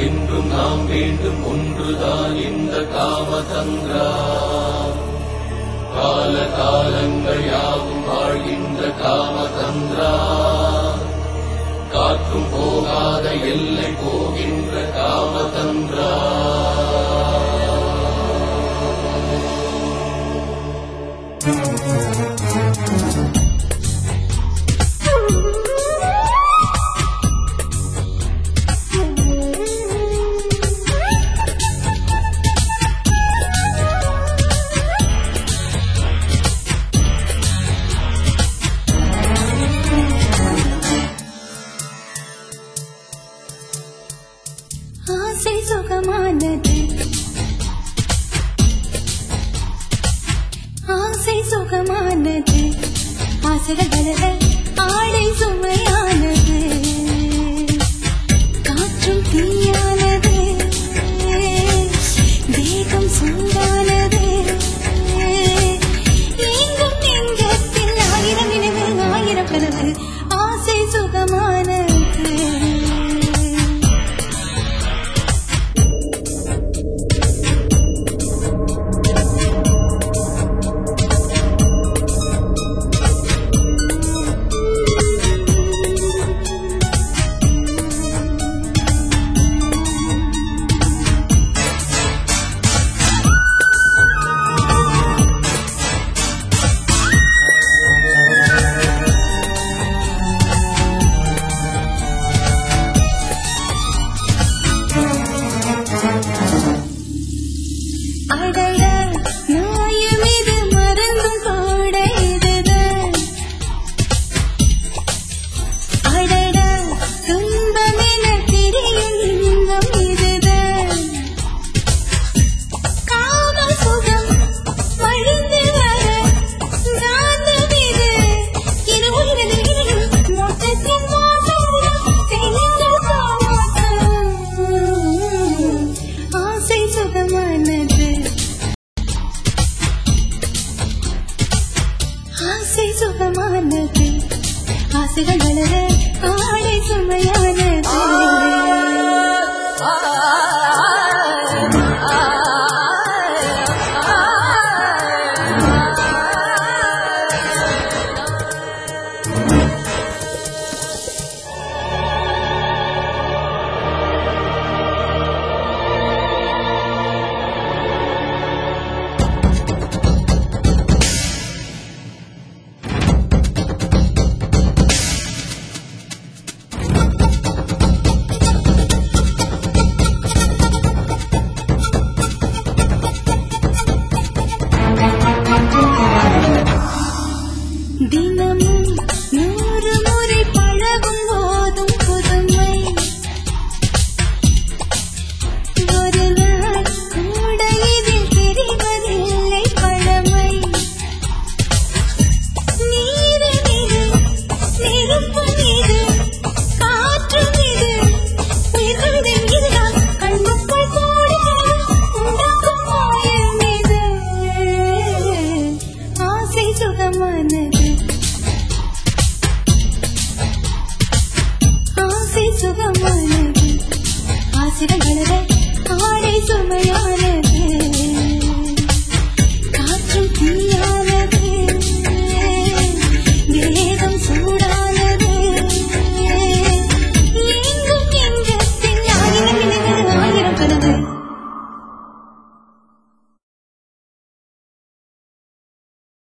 என்றும் நாம் வேண்டும் ஒன்றுதான் இந்த காமதந்திரா கால காலங்கள் யாவும் வாழ்கின்ற காமதந்திரா காற்றும் போகாத எல்லை போகின்ற காமதந்திரா ஆசை சுகமானது ஆசை சுகமானது ஆசைகள் வளர ஆடை சுமையானது காற்றும் தீயானது தேகம் சூடானது எங்கும் நெஞ்சத்தில் ஆயிரம் நினைவு ஆயிரம் கனவு ஆசை சுகமானது அடட நியாயம் இது மறந்தும் கூட இதுதான் அடட துன்பம் என தெரியும் இன்பம் இதுதான் காம சுகம் வழிந்து வர காந்தம் இது இரு உயிரினும் மொத்தத்தின் மோசம் தெளிந்த காலம் ஆசை சுகமானது ஆசை சுகமானது ஆசைகள் வளர ஆடை சுமையானது தினமும் நூறு முறை பழகும் போதும் புதுமை ஒரு நாள் கூட இதில் தெரிவதில்லை பழமை நீரு இது நெருப்பு இது காற்று இது உயிர்களிடம் இதுதான் கண்ணுக்குள் கூட உண்டாக்கும் மாயம் இது ஆசை சுகமானது ஆசை சுகமானது ஆசைகள் வளர ஆடை சுமையானது